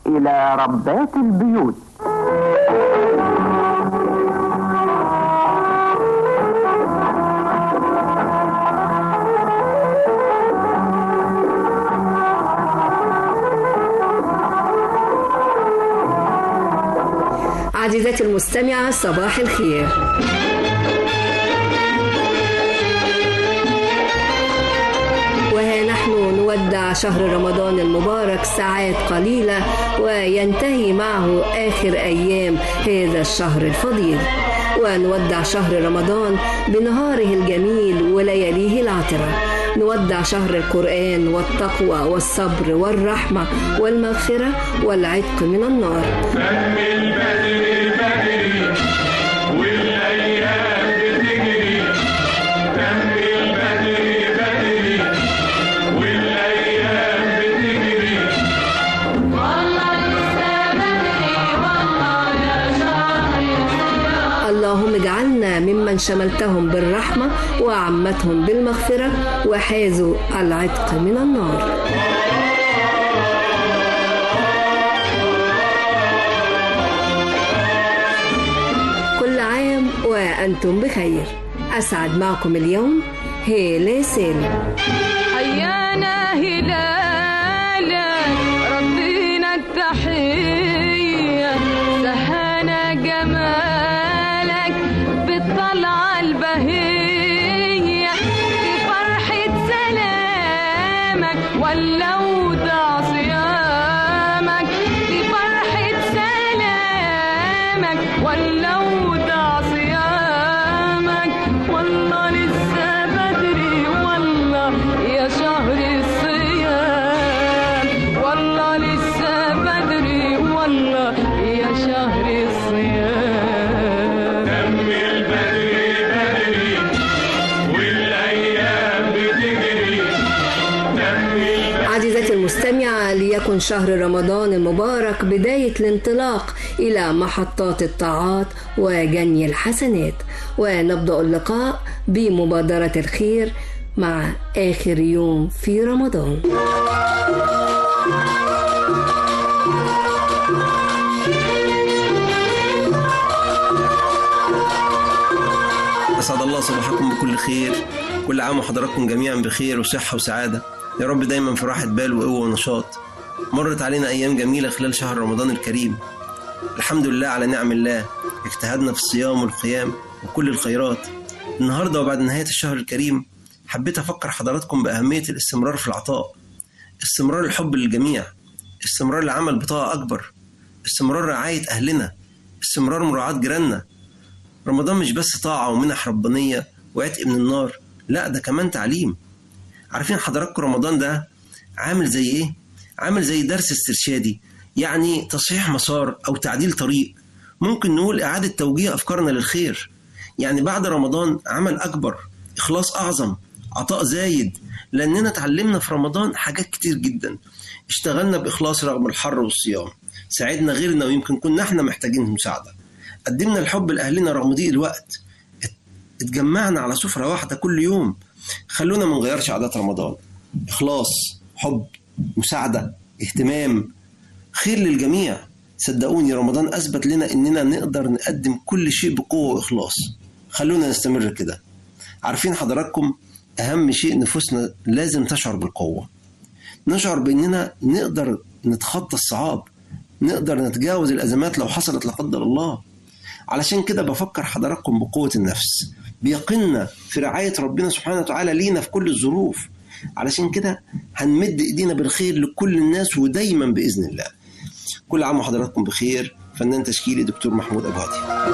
إلى ربات البيوت عزيزتي المستمعة صباح الخير وها نحن نودع شهر رمضان المبارك ساعات قليلة وينتهي معه آخر أيام هذا الشهر الفضيل ونودع شهر رمضان بنهاره الجميل ولياليه العطرة نودع شهر القرآن والتقوى والصبر والرحمة والمغفرة والعتق من النار دم البدر بدري والايام بتجري دم البدر بدري والايام بتجري اللهم اجعلنا ممن شملتهم بالرحمة وعمتهم بالمغفرة وحازوا العتق من النار كل عام وأنتم بخير أسعد معكم اليوم هيلة سالم حيانا هلالا ردينا التحية سهانا جمالك بالطلعة البهية بفرحة سلامك ولو ضاع صيامك بفرحة سلامك ولو ضاع صيامك والله لسه بدري والله يا شهر الصيام والله لسه بدري والله يا شهر الصيام دم البدر بدري والايام بتجري دم البدر عزيزتي المستمعة ليكن شهر رمضان المبارك بداية الانطلاق إلى محطات الطاعات وجني الحسنات ونبدأ اللقاء بمبادرة الخير مع آخر يوم في رمضان أسعد الله صباحكم بكل خير كل عام وحضراتكم جميعا بخير وصحة وسعادة يا رب دايما في راحة بال وقوة ونشاط مرت علينا أيام جميلة خلال شهر رمضان الكريم الحمد لله على نعم الله اجتهدنا في الصيام والقيام وكل الخيرات النهاردة وبعد نهاية الشهر الكريم حبيت أفكر حضراتكم بأهمية الاستمرار في العطاء استمرار الحب للجميع استمرار العمل بطاقة أكبر استمرار رعاية أهلنا استمرار مراعاة جيراننا رمضان مش بس طاعة ومنح ربانية وعتق من النار لا ده كمان تعليم عارفين حضراتكم رمضان ده عامل زي ايه؟ عامل زي درس استرشادي يعني تصحيح مسار أو تعديل طريق ممكن نقول إعادة توجيه أفكارنا للخير يعني بعد رمضان عمل أكبر إخلاص أعظم عطاء زايد لأننا اتعلمنا في رمضان حاجات كتير جدا اشتغلنا بإخلاص رغم الحر والصيام ساعدنا غيرنا ويمكن كنا احنا محتاجين مساعدة قدمنا الحب لأهلنا رغم ضيق الوقت ات- اتجمعنا على سفرة واحدة كل يوم خلونا ما نغيرش عادات رمضان إخلاص حب مساعدة اهتمام خير للجميع صدقوني رمضان أثبت لنا إننا نقدر نقدم كل شيء بقوة وإخلاص خلونا نستمر كده عارفين حضراتكم أهم شيء نفوسنا لازم تشعر بالقوة نشعر بإننا نقدر نتخطى الصعاب نقدر نتجاوز الأزمات لو حصلت لا قدر الله علشان كده بفكر حضراتكم بقوة النفس بيقيننا في رعاية ربنا سبحانه وتعالى لينا في كل الظروف علشان كده هنمد ايدينا بالخير لكل الناس ودايما بإذن الله كل عام وحضراتكم بخير فنان تشكيلي دكتور محمود أبو هادي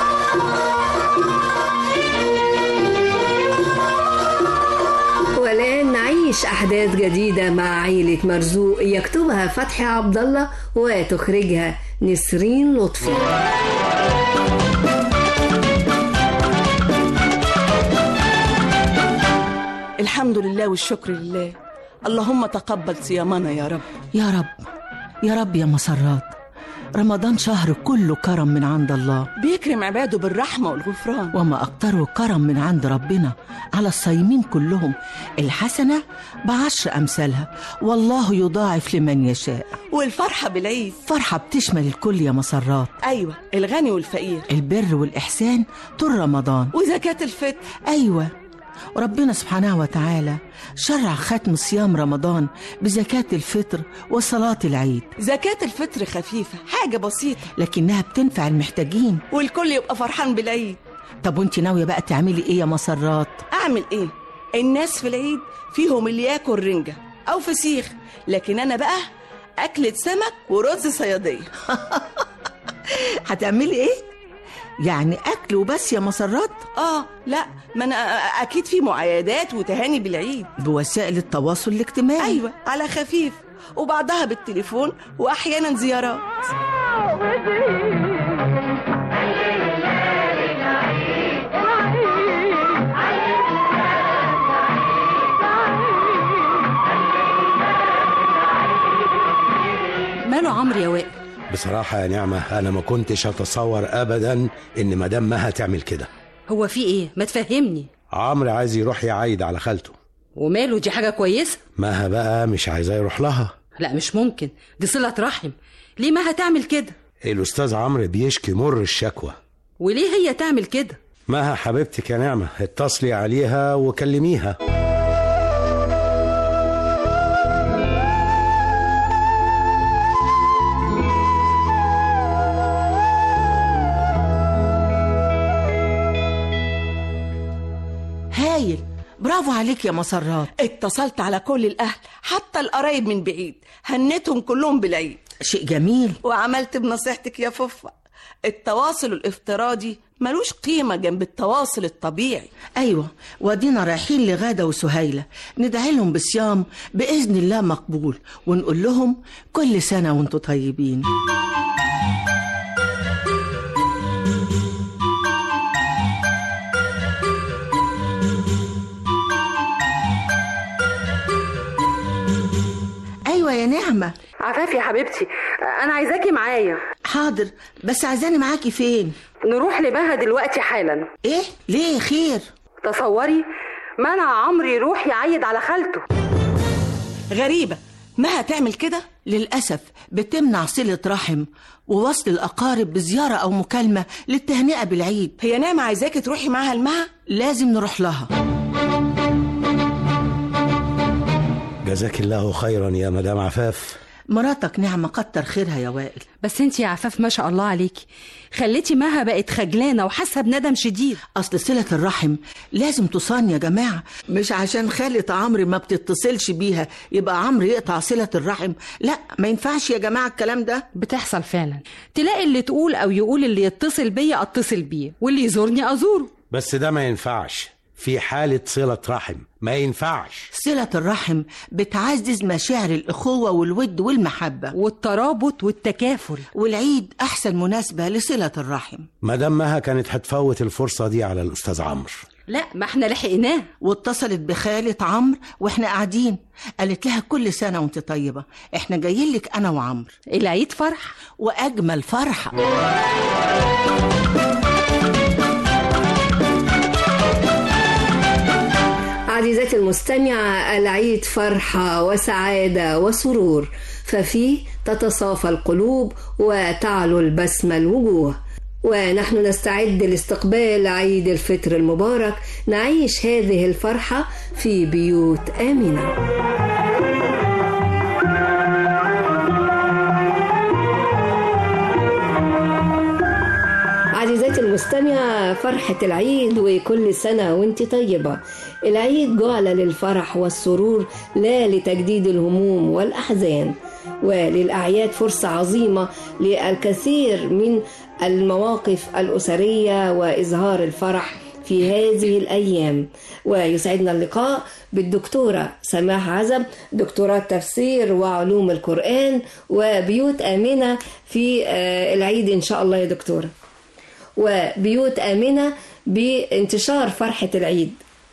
والآن نعيش أحداث جديدة مع عيلة مرزوق يكتبها فتحي عبد الله وتخرجها نسرين لطفي الحمد لله والشكر لله اللهم تقبل صيامنا يا رب يا رب يا رب يا مسرات رمضان شهر كله كرم من عند الله بيكرم عباده بالرحمة والغفران وما أكتره كرم من عند ربنا على الصايمين كلهم الحسنة بعشر أمثالها والله يضاعف لمن يشاء والفرحة بالعيد فرحة بتشمل الكل يا مسرات أيوة الغني والفقير البر والإحسان طول رمضان وزكاة الفطر أيوة وربنا سبحانه وتعالى شرع ختم صيام رمضان بزكاة الفطر وصلاة العيد زكاة الفطر خفيفة حاجة بسيطة لكنها بتنفع المحتاجين والكل يبقى فرحان بالعيد طب وانت ناوية بقى تعملي ايه يا مسرات أعمل إيه؟ الناس في العيد فيهم اللي ياكل رنجة أو فسيخ لكن أنا بقى أكلة سمك ورز صيادية هتعملي ايه يعني اكل وبس يا مسرات آه لا ما أنا أكيد في معايدات وتهاني بالعيد بوسائل التواصل الاجتماعي أيوة على خفيف وبعضها بالتليفون وأحيانا زيارات ماله عمرو يا وائل بصراحة يا نعمة أنا ما كنتش أتصور أبدا إن مدام مها تعمل كده هو في ايه ما تفهمني عمرو عايز يروح يعايد على خالته وماله دي حاجه كويسه مها بقى مش عايزاه يروح لها لا مش ممكن دي صله رحم ليه ما هتعمل كده الأستاذ عمرو بيشكي مر الشكوى وليه هي تعمل كده مها حبيبتك يا نعمة اتصلي عليها وكلميها هايل برافو عليك يا مسرات اتصلت على كل الأهل حتى القرايب من بعيد هنتهم كلهم بالعيد شيء جميل وعملت بنصيحتك يا فوفا التواصل الافتراضي ملوش قيمة جنب التواصل الطبيعي ايوه ودينا رايحين لغاده وسهيله ندعي لهم بصيام باذن الله مقبول ونقول لهم كل سنه وانتم طيبين ايوه يا نعمه عفاف يا حبيبتي انا عايزاكي معايا حاضر بس عايزاني معاكي فين نروح لبها دلوقتي حالا ايه ليه خير تصوري منع عمرو يروح يعيد على خالته غريبة ما هتعمل كده للأسف بتمنع صلة رحم ووصل الأقارب بزيارة أو مكالمة للتهنئة بالعيد هي نعمة عايزاكي تروحي معاها المها لازم نروح لها جزاك الله خيرا يا مدام عفاف مراتك نعمة كتر خيرها يا وائل بس انتي يا عفاف ما شاء الله عليكي خليتي مها بقت خجلانه وحاسه بندم شديد أصل صلة الرحم لازم تصان يا جماعة مش عشان خالة عمرو ما بتتصلش بيها يبقى عمرو يقطع صلة الرحم لا ما ينفعش يا جماعة الكلام ده بتحصل فعلا تلاقي اللي تقول او يقول اللي يتصل بيا اتصل بيه واللي يزورني ازوره بس ده ما ينفعش في حالة صلة رحم ما ينفعش صلة الرحم بتعزز مشاعر الأخوة والود والمحبة والترابط والتكافل والعيد أحسن مناسبة لصلة الرحم مدام مها كانت هتفوت الفرصة دي على الأستاذ عمرو لا ما احنا لحقناه واتصلت بخالة عمرو واحنا قاعدين قالت لها كل سنة وانت طيبة احنا جايين لك أنا وعمرو العيد فرح وأجمل فرحة عزيزتي المستمعة العيد فرحة وسعادة وسرور ففيه تتصافى القلوب وتعلو البسمة الوجوه ونحن نستعد لاستقبال عيد الفطر المبارك نعيش هذه الفرحة في بيوت آمنة عزيزاتي المستمعة فرحة العيد وكل سنة وانت طيبة العيد جعل للفرح والسرور لا لتجديد الهموم والأحزان وللأعياد فرصة عظيمة للكثير من المواقف الأسرية وإظهار الفرح في هذه الأيام ويسعدنا اللقاء بالدكتورة سماح عزب دكتوراه تفسير وعلوم القرآن وبيوت آمنة في آه، العيد إن شاء الله يا دكتورة وبيوت آمنة بانتشار فرحة العيد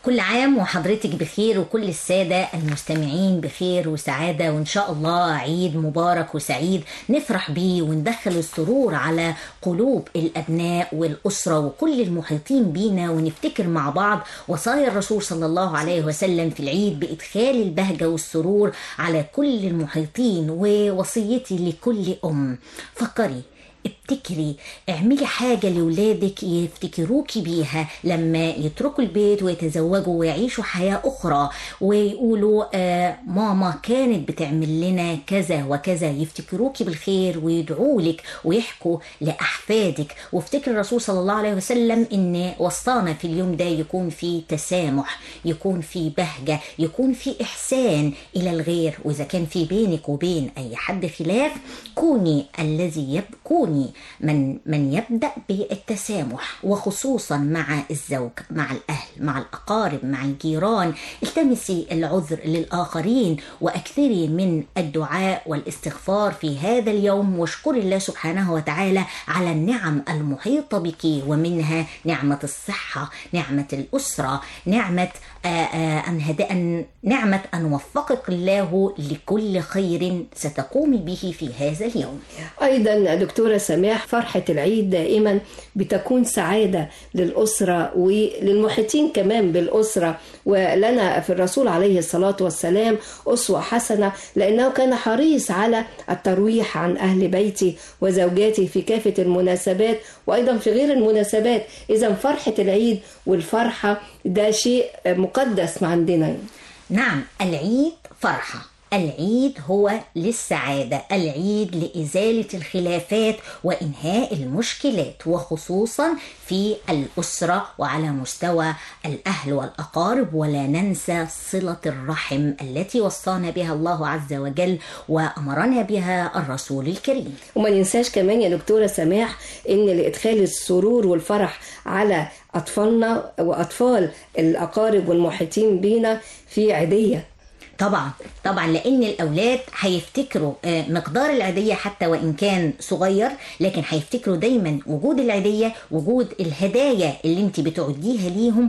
كل عام وحضرتك بخير وكل السادة المستمعين بخير وسعادة وإن شاء الله عيد مبارك وسعيد نفرح بيه وندخل السرور على قلوب الأبناء والأسرة وكل المحيطين بينا ونفتكر مع بعض وصايا الرسول صلى الله عليه وسلم في العيد بإدخال البهجة والسرور على كل المحيطين ووصيتي لكل أم فكري ابتكري اعملي حاجة لولادك يفتكروكي بيها لما يتركوا البيت ويتزوجوا ويعيشوا حياة أخرى ويقولوا آه ماما كانت بتعمل لنا كذا وكذا يفتكروكي بالخير ويدعوا لك ويحكوا لأحفادك وافتكر الرسول صلى الله عليه وسلم إن وصانا في اليوم ده يكون في تسامح يكون في بهجة يكون في إحسان إلى الغير وإذا كان في بينك وبين أي حد خلاف كوني الذي يب كوني من من يبدا بالتسامح وخصوصا مع الزوج مع الاهل مع الاقارب مع الجيران التمسي العذر للاخرين واكثري من الدعاء والاستغفار في هذا اليوم واشكري الله سبحانه وتعالى على النعم المحيطه بك ومنها نعمه الصحه نعمه الاسره نعمه آه، آه، ان هد... أن نعمه ان وفقك الله لكل خير ستقومي به في هذا اليوم أيضا دكتورة سماح فرحة العيد دائما بتكون سعادة للأسرة وللمحيطين كمان بالأسرة ولنا في الرسول عليه الصلاة والسلام أسوة حسنة لأنه كان حريص على الترويح عن أهل بيتي وزوجاتي في كافة المناسبات وأيضا في غير المناسبات إذا فرحة العيد والفرحة ده شيء مقدس عندنا نعم العيد فرحة العيد هو للسعادة العيد لإزالة الخلافات وإنهاء المشكلات وخصوصا في الأسرة وعلى مستوى الأهل والأقارب ولا ننسى صلة الرحم التي وصانا بها الله عز وجل وأمرنا بها الرسول الكريم وما ننساش كمان يا دكتورة سماح ان لادخال السرور والفرح على اطفالنا واطفال الاقارب والمحيطين بينا في عيدية طبعا طبعا لان الاولاد هيفتكروا آه، مقدار العيديه حتى وان كان صغير لكن هيفتكروا دايما وجود العيديه وجود الهدايا اللي انت بتعديها ليهم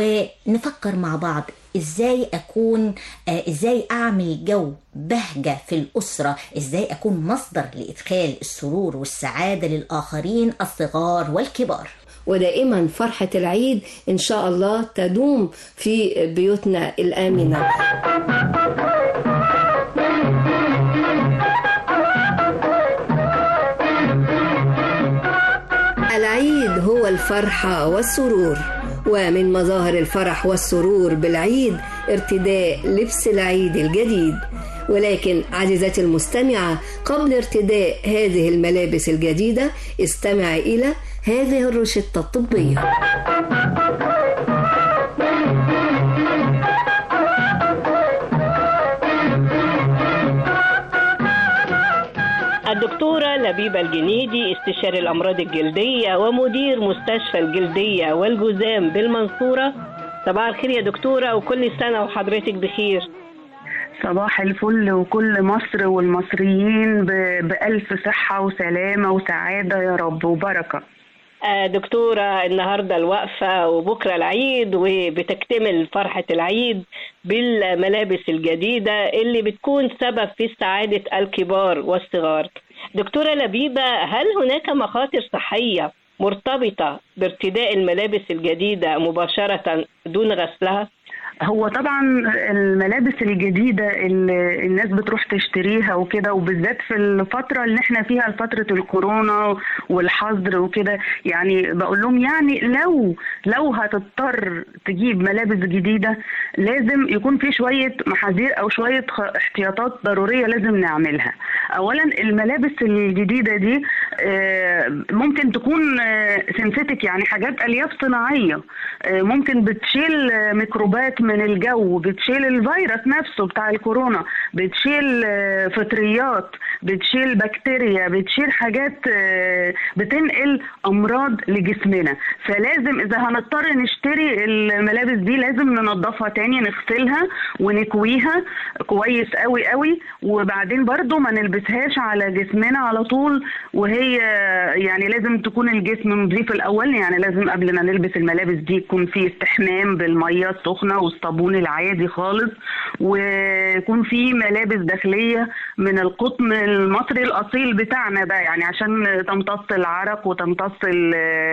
ونفكر مع بعض ازاي اكون آه، ازاي اعمل جو بهجه في الاسره ازاي اكون مصدر لادخال السرور والسعاده للاخرين الصغار والكبار ودائما فرحة العيد إن شاء الله تدوم في بيوتنا الآمنة العيد هو الفرحة والسرور ومن مظاهر الفرح والسرور بالعيد ارتداء لبس العيد الجديد ولكن عزيزتي المستمعة قبل ارتداء هذه الملابس الجديدة استمع إلى هذه الروشتة الطبية الدكتورة لبيبة الجنيدي استشاري الأمراض الجلدية ومدير مستشفى الجلدية والجذام بالمنصورة صباح الخير يا دكتورة وكل سنة وحضرتك بخير صباح الفل وكل مصر والمصريين ب- بألف صحة وسلامة وسعادة يا رب وبركة آه، دكتورة النهاردة الوقفة وبكرة العيد وبتكتمل فرحة العيد بالملابس الجديدة اللي بتكون سبب في سعادة الكبار والصغار دكتورة لبيبة هل هناك مخاطر صحية مرتبطة بارتداء الملابس الجديدة مباشرة دون غسلها؟ هو طبعا الملابس الجديدة اللي الناس بتروح تشتريها وكده وبالذات في الفترة اللي احنا فيها فترة الكورونا والحظر وكده يعني بقول لهم يعني لو لو هتضطر تجيب ملابس جديدة لازم يكون في شوية محاذير او شوية خ- احتياطات ضرورية لازم نعملها اولا الملابس الجديدة دي آه، ممكن تكون سينثيتك يعني حاجات الياف صناعية آه، ممكن بتشيل آه، ميكروبات من الجو بتشيل الفيروس نفسه بتاع الكورونا بتشيل آه، فطريات بتشيل بكتيريا بتشيل حاجات آه، بتنقل امراض لجسمنا فلازم اذا هنضطر نشتري الملابس دي لازم ننضفها تاني نغسلها ونكويها كويس قوي قوي وبعدين برضو ما نلبسهاش على جسمنا على طول وهي يعني لازم تكون الجسم نظيف الاول يعني لازم قبل ما نلبس الملابس دي يكون في استحمام بالميه السخنه والصابون العادي خالص ويكون في ملابس داخليه من القطن المصري الاصيل بتاعنا ده يعني عشان تمتص العرق وتمتص ال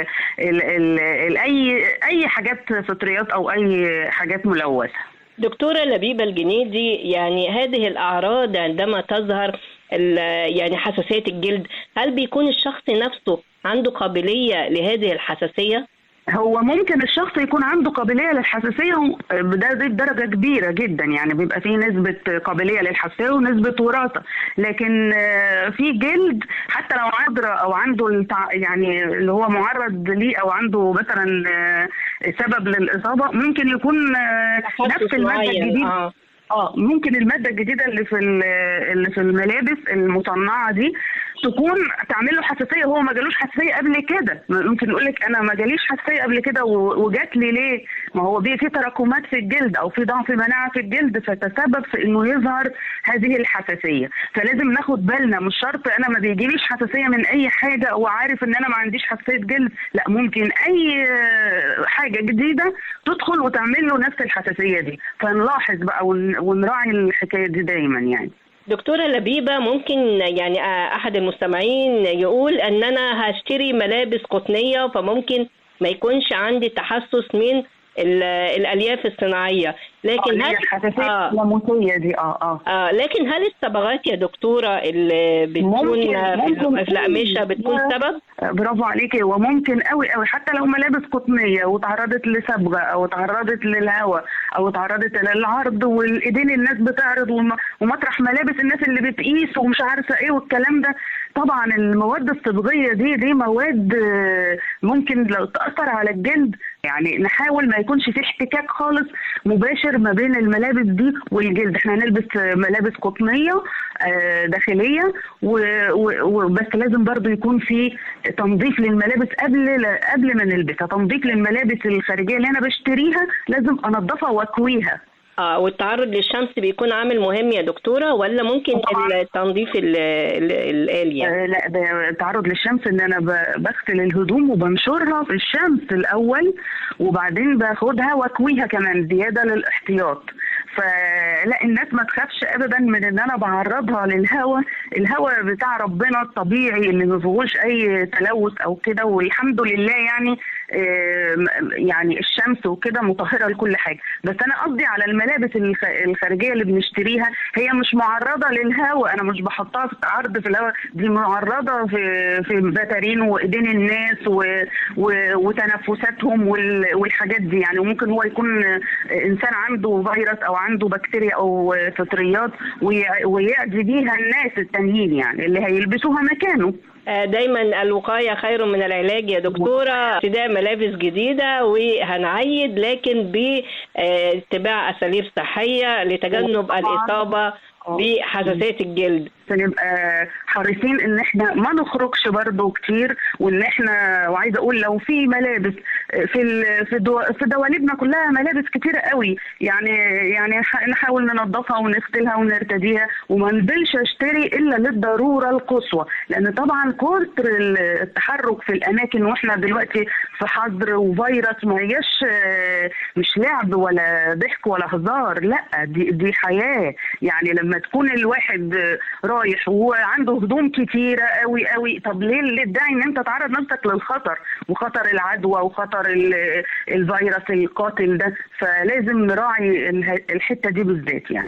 ال ال ال اي اي حاجات فطريات او اي حاجات ملوثه دكتورة لبيبة الجنيدي يعني هذه الأعراض عندما تظهر ال- يعني حساسية الجلد هل بيكون الشخص نفسه عنده قابلية لهذه الحساسية؟ هو ممكن الشخص يكون عنده قابليه للحساسيه و- ده دي بدرجه كبيره جدا يعني بيبقى فيه نسبه قابليه للحساسيه ونسبه وراثه لكن آه، في جلد حتى لو عذرة او عنده التع... يعني اللي هو معرض ليه او عنده مثلا آه، سبب للاصابه ممكن يكون آه، نفس الماده معين، الجديده آه. اه ممكن الماده الجديده اللي في ال- اللي في الملابس المصنعه دي تكون تعمل له حساسيه هو ما جالوش حساسيه قبل كده ممكن يقول لك انا ما جاليش حساسيه قبل كده و- وجات لي ليه؟ ما هو بي- في تراكمات في الجلد او في ضعف مناعه في الجلد فتسبب في انه يظهر هذه الحساسيه فلازم ناخد بالنا مش شرط انا ما بيجيليش حساسيه من اي حاجه وعارف ان انا ما عنديش حساسيه جلد لا ممكن اي آه، حاجه جديده تدخل وتعمل له نفس الحساسيه دي فنلاحظ بقى ون- ونراعي الحكايه دي دايما يعني دكتورة لبيبة ممكن يعني آه، أحد المستمعين يقول أن أنا هشتري ملابس قطنية فممكن ما يكونش عندي تحسس من ال- الألياف الصناعية لكن آه، هي هل الحساسيه آه. اللاموسيه دي اه اه آه لكن هل الصبغات يا دكتورة اللي بتكون ممكن- في ممكن ال- في الأقمشة بتكون لا. سبب؟ برافو عليكي هو ممكن قوي قوي حتى لو ملابس قطنيه وتعرضت لصبغه او تعرضت للهواء او تعرضت للعرض والايدين الناس بتعرض وم- ومطرح ملابس الناس اللي بتقيس ومش عارفه ايه والكلام ده طبعا المواد الصبغيه دي دي مواد آه، ممكن لو تاثر على الجلد يعني نحاول ما يكونش في احتكاك خالص مباشر ما بين الملابس دي والجلد احنا هنلبس آه، ملابس قطنيه آه، داخليه و- و- وبس لازم برضو يكون في تنظيف للملابس قبل قبل ما نلبسها تنظيف للملابس الخارجيه اللي انا بشتريها لازم انضفها واكويها اه والتعرض للشمس بيكون عامل مهم يا دكتورة ولا ممكن التنظيف ال- ال- الآلي يعني؟ آه لا ده التعرض للشمس ان انا ب- بغسل الهدوم وبنشرها في الشمس الاول وبعدين باخدها واكويها كمان زياده للاحتياط فلا الناس ما تخافش ابدا من ان انا بعرضها للهواء الهواء بتاع ربنا الطبيعي اللي ما فيهوش اي تلوث او كده والحمد لله يعني آه، يعني الشمس وكده مطهره لكل حاجه بس انا قصدي على الملابس الخ- الخارجيه اللي بنشتريها هي مش معرضه للهواء انا مش بحطها في عرض في الهواء دي معرضه في في بتارين وايدين الناس و و وتنفساتهم وال- والحاجات دي يعني وممكن هو يكون انسان عنده فيروس او عنده بكتيريا او فطريات وي- ويعدي بيها الناس التانيين يعني اللي هيلبسوها مكانه آه، دايما الوقاية خير من العلاج يا دكتورة ارتداء ملابس جديدة وهنعيد لكن باتباع أساليب صحية لتجنب الإصابة بحساسية الجلد فنبقى حريصين ان احنا ما نخرجش برضه كتير وان احنا وعايزه اقول لو في ملابس في ال- في دو في دواليبنا كلها ملابس كتيره قوي يعني يعني نح- نحاول ننظفها ونغسلها ونرتديها وما انزلش اشتري الا للضروره القصوى لان طبعا كتر ال- التحرك في الاماكن واحنا دلوقتي في حظر وفيروس ما هياش آه، مش لعب ولا ضحك ولا هزار لا دي دي حياه يعني لما تكون الواحد آه، رايح وعنده هدوم كتيره قوي قوي طب ليه ليه تدعي ان انت تعرض نفسك للخطر وخطر العدوى وخطر ال- الفيروس القاتل ده فلازم نراعي اله- الحته دي بالذات يعني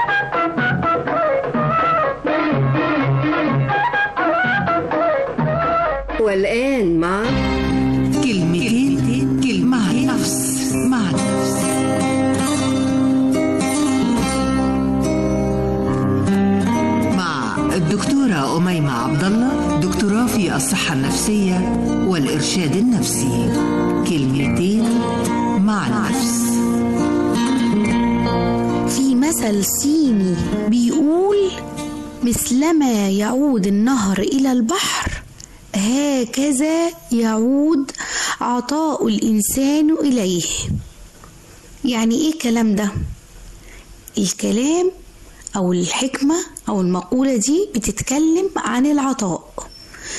والآن مع كلمتين كلمة مع النفس مع النفس مع الدكتورة أميمة عبد الله دكتوراه في الصحة النفسية والإرشاد النفسي كلمتين مع النفس في مثل صيني بيقول مثلما يعود النهر إلى البحر هكذا يعود عطاء الإنسان إليه يعني إيه الكلام ده؟ الكلام أو الحكمة أو المقولة دي بتتكلم عن العطاء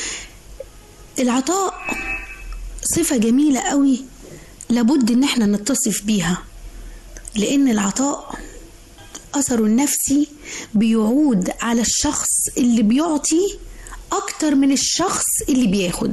العطاء صفة جميلة قوي لابد إن احنا نتصف بيها لأن العطاء أثره النفسي بيعود على الشخص اللي بيعطي أكتر من الشخص اللي بياخد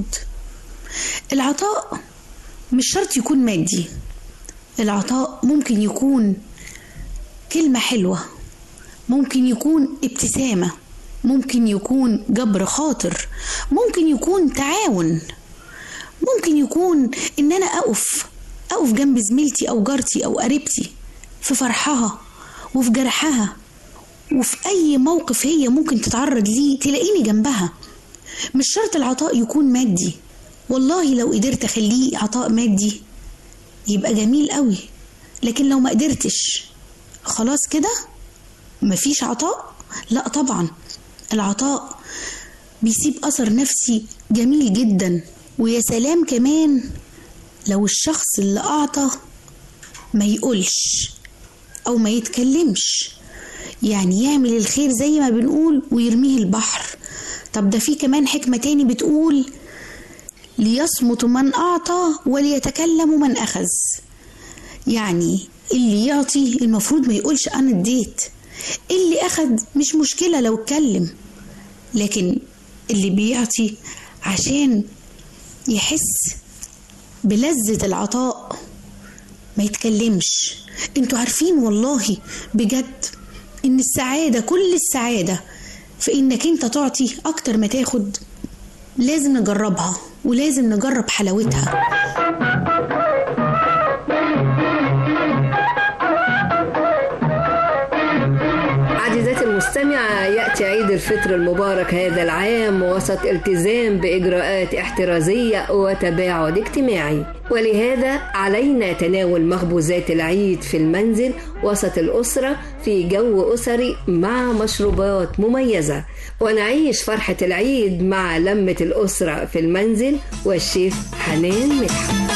العطاء مش شرط يكون مادي العطاء ممكن يكون كلمة حلوة ممكن يكون ابتسامة ممكن يكون جبر خاطر ممكن يكون تعاون ممكن يكون ان انا اقف اقف جنب زميلتي او جارتي او قريبتي في فرحها وفي جرحها وفي اي موقف هي ممكن تتعرض ليه تلاقيني جنبها مش شرط العطاء يكون مادي والله لو قدرت اخليه عطاء مادي يبقى جميل قوي لكن لو ما قدرتش خلاص كده مفيش عطاء لا طبعا العطاء بيسيب اثر نفسي جميل جدا ويا سلام كمان لو الشخص اللي اعطى ما يقولش او ما يتكلمش يعني يعمل الخير زي ما بنقول ويرميه البحر طب ده في كمان حكمة تاني بتقول ليصمت من أعطى وليتكلم من أخذ يعني اللي يعطي المفروض ما يقولش أنا اديت اللي أخد مش مشكلة لو اتكلم لكن اللي بيعطي عشان يحس بلذة العطاء ما يتكلمش انتوا عارفين والله بجد ان السعادة كل السعادة في انك انت تعطي اكتر ما تاخد لازم نجربها ولازم نجرب حلاوتها عزيزاتي المستمعة يأتي عيد الفطر المبارك هذا العام وسط التزام بإجراءات احترازية وتباعد اجتماعي ولهذا علينا تناول مخبوزات العيد في المنزل وسط الأسرة في جو أسري مع مشروبات مميزة ونعيش فرحة العيد مع لمة الأسرة في المنزل والشيف حنان مدحت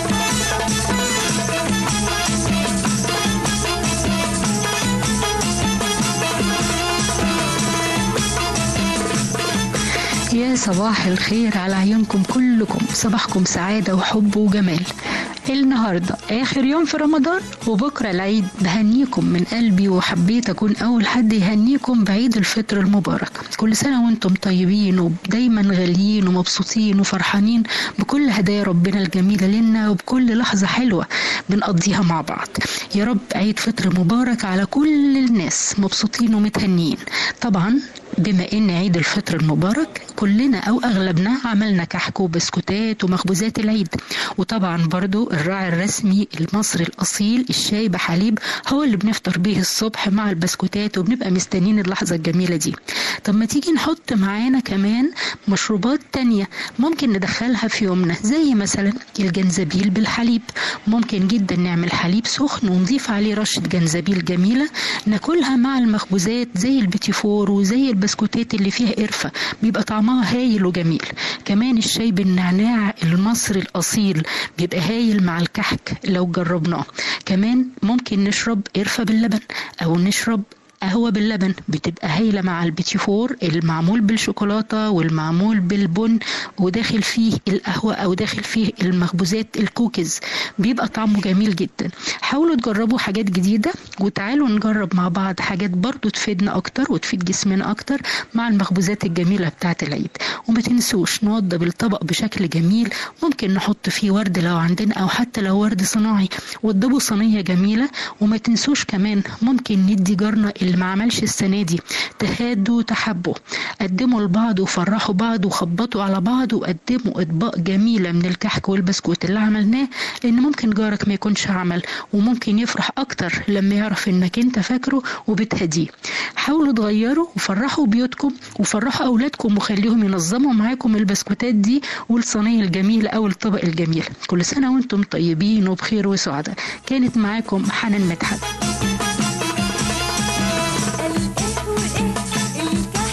يا صباح الخير على عيونكم كلكم صباحكم سعادة وحب وجمال النهاردة آخر يوم في رمضان وبكرة العيد بهنيكم من قلبي وحبيت أكون أول حد يهنيكم بعيد الفطر المبارك كل سنة وانتم طيبين ودايما غاليين ومبسوطين وفرحانين بكل هدايا ربنا الجميلة لنا وبكل لحظة حلوة بنقضيها مع بعض يا رب عيد فطر مبارك على كل الناس مبسوطين ومتهنيين طبعا بما ان عيد الفطر المبارك كلنا او اغلبنا عملنا كحك وبسكوتات ومخبوزات العيد وطبعا برضو الراعي الرسمي المصري الاصيل الشاي بحليب هو اللي بنفطر بيه الصبح مع البسكوتات وبنبقى مستنين اللحظه الجميله دي طب ما تيجي نحط معانا كمان مشروبات تانية ممكن ندخلها في يومنا زي مثلا الجنزبيل بالحليب ممكن جدا نعمل حليب سخن ونضيف عليه رشه جنزبيل جميله ناكلها مع المخبوزات زي البيتيفور وزي البسكوتات اللي فيها قرفة بيبقى طعمها هايل وجميل كمان الشاي بالنعناع المصري الأصيل بيبقى هايل مع الكحك لو جربناه كمان ممكن نشرب قرفة باللبن أو نشرب قهوة باللبن بتبقى هايلة مع البيتيفور المعمول بالشوكولاتة والمعمول بالبن وداخل فيه القهوة أو داخل فيه المخبوزات الكوكيز بيبقى طعمه جميل جدا حاولوا تجربوا حاجات جديدة وتعالوا نجرب مع بعض حاجات برضو تفيدنا أكتر وتفيد جسمنا أكتر مع المخبوزات الجميلة بتاعة العيد وما تنسوش نوضب الطبق بشكل جميل ممكن نحط فيه ورد لو عندنا أو حتى لو ورد صناعي وضبوا صينية جميلة وما تنسوش كمان ممكن ندي جارنا اللي ما عملش السنة دي تهادوا وتحبوا قدموا لبعض وفرحوا بعض وخبطوا على بعض وقدموا اطباق جميلة من الكحك والبسكوت اللي عملناه لان ممكن جارك ما يكونش عمل وممكن يفرح اكتر لما يعرف انك انت فاكره وبتهديه حاولوا تغيروا وفرحوا بيوتكم وفرحوا اولادكم وخليهم ينظموا معاكم البسكوتات دي والصينية الجميلة او الطبق الجميل كل سنة وانتم طيبين وبخير وسعداء كانت معاكم حنان مدحت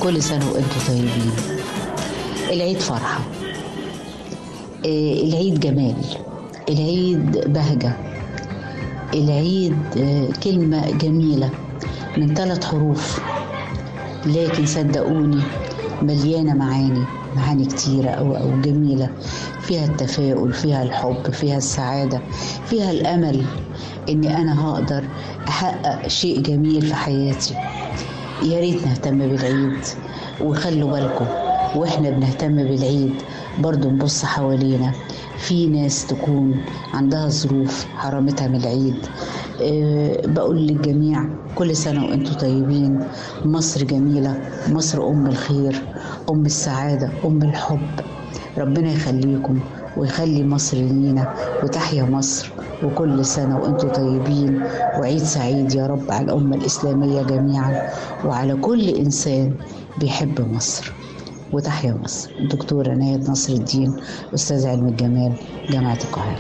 كل سنة وانتم طيبين العيد فرحة آه، العيد جمال العيد بهجة العيد آه، كلمة جميلة من ثلاث حروف لكن صدقوني مليانة معاني معاني كتيرة أو أو جميلة فيها التفاؤل فيها الحب فيها السعادة فيها الأمل إني أنا هقدر أحقق شيء جميل في حياتي يا ريت نهتم بالعيد وخلوا بالكم واحنا بنهتم بالعيد برضو نبص حوالينا في ناس تكون عندها ظروف حرمتها من العيد أه بقول للجميع كل سنة وانتم طيبين مصر جميلة مصر أم الخير أم السعادة أم الحب ربنا يخليكم ويخلي مصر لينا وتحيا مصر وكل سنة وانتم طيبين وعيد سعيد يا رب على الأمة الإسلامية جميعا وعلى كل إنسان بيحب مصر وتحيا مصر دكتورة نايد نصر الدين أستاذ علم الجمال جامعة القاهرة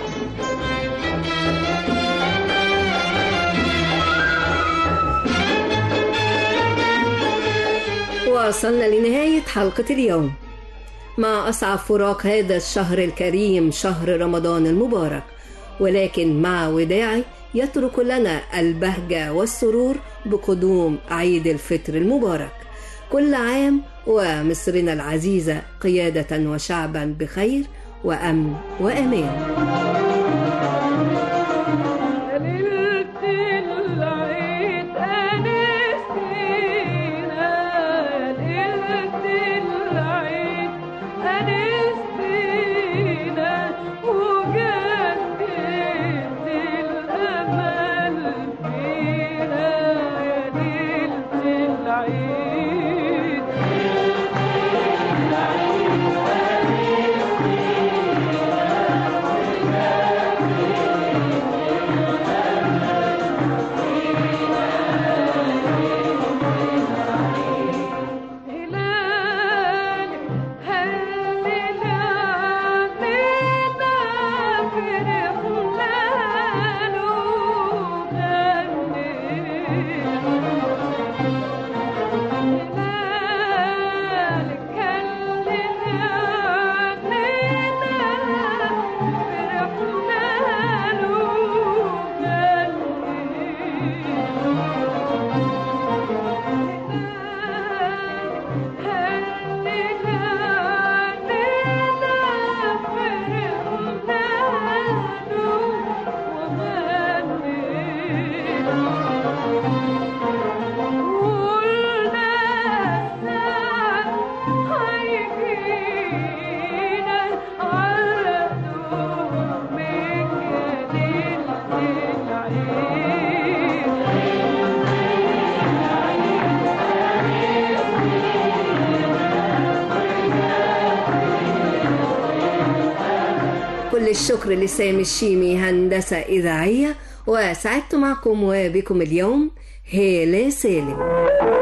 وصلنا لنهاية حلقة اليوم مع أصعب فراق هذا الشهر الكريم شهر رمضان المبارك ولكن مع وداعي يترك لنا البهجة والسرور بقدوم عيد الفطر المبارك كل عام ومصرنا العزيزة قيادة وشعبا بخير وأمن وأمان كل الشكر لسامي الشيمي هندسة إذاعية وسعدت معكم وبكم اليوم هالة سالم